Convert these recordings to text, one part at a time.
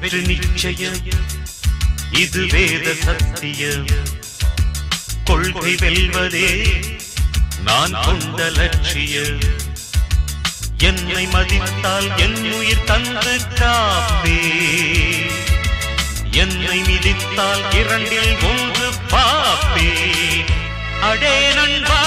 வெற்றி நிச்சயம் இது வேத சத்தியம் கொள்கை வெல்வதே நான் கொண்ட லட்சியம் என்னை மதித்தால் என் உயிர் தந்து காப்பே என்னை மிதித்தால் இரண்டில் ஒன்று பாப்பே அடே நண்பா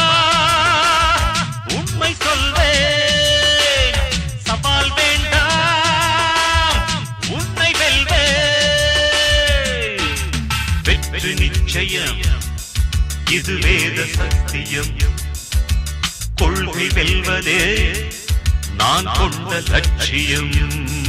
உண்மை சொல்வேன் சவால் வேண்டாம் உன்னை வெல்வேன் வெற்றி நிச்சயம் இது வேத சத்தியம் கொள்கை வெல்வதே நான் கொண்ட லட்சியம்